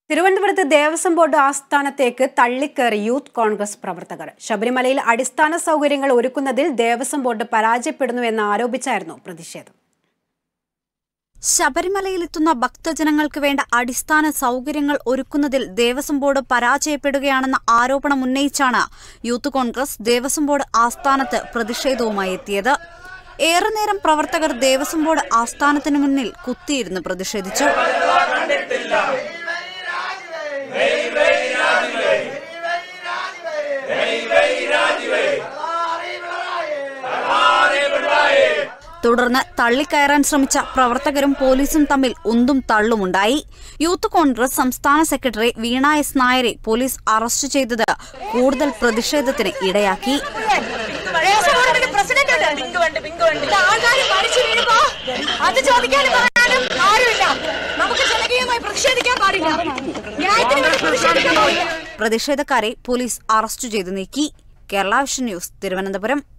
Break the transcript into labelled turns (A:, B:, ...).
A: തിരുവനന്തപുരത്ത് ദേവസ്വം ബോർഡ് ആസ്ഥാനത്തേക്ക് തള്ളിക്കയറി യൂത്ത് കോൺഗ്രസ് പ്രവർത്തകർ ശബരിമലയിൽ അടിസ്ഥാന സൗകര്യങ്ങൾ ഒരുക്കുന്നതിൽ ദേവസ്വം ബോർഡ് പരാജയപ്പെടുന്നുവെന്ന് ആരോപിച്ചായിരുന്നു പ്രതിഷേധം
B: ശബരിമലയിലെത്തുന്ന ഭക്തജനങ്ങൾക്ക് വേണ്ട അടിസ്ഥാന സൗകര്യങ്ങൾ ഒരുക്കുന്നതിൽ ദേവസ്വം ബോർഡ് പരാജയപ്പെടുകയാണെന്ന ആരോപണം ഉന്നയിച്ചാണ് യൂത്ത് കോൺഗ്രസ് ദേവസ്വം ബോർഡ് ആസ്ഥാനത്ത് പ്രതിഷേധവുമായി എത്തിയത് ഏറെ നേരം പ്രവർത്തകർ ദേവസ്വം ബോർഡ് ആസ്ഥാനത്തിന് മുന്നിൽ കുത്തിയിരുന്ന് പ്രതിഷേധിച്ചു തുടർന്ന് തള്ളിക്കയറാൻ ശ്രമിച്ച പ്രവർത്തകരും പോലീസും തമ്മിൽ ഉന്തും തള്ളുമുണ്ടായി യൂത്ത് കോൺഗ്രസ് സംസ്ഥാന സെക്രട്ടറി വീണ എസ് നായരെ പോലീസ് അറസ്റ്റ് ചെയ്തത് കൂടുതൽ പ്രതിഷേധത്തിന് ഇടയാക്കി
C: ആൾക്കാര് മരിച്ചു വീഴുമ്പോ അത് ചോദിക്കാനും പറയാനും ആരുമില്ല നമുക്ക് ജനകീയമായി പ്രതിഷേധിക്കാൻ പാടില്ല ന്യായത്തിന് വേണ്ടി പ്രതിഷേധിക്കാൻ പാടില്ല
B: പ്രതിഷേധക്കാരെ പോലീസ് അറസ്റ്റ് ചെയ്തു നീക്കി കേരള വിഷൻ ന്യൂസ് തിരുവനന്തപുരം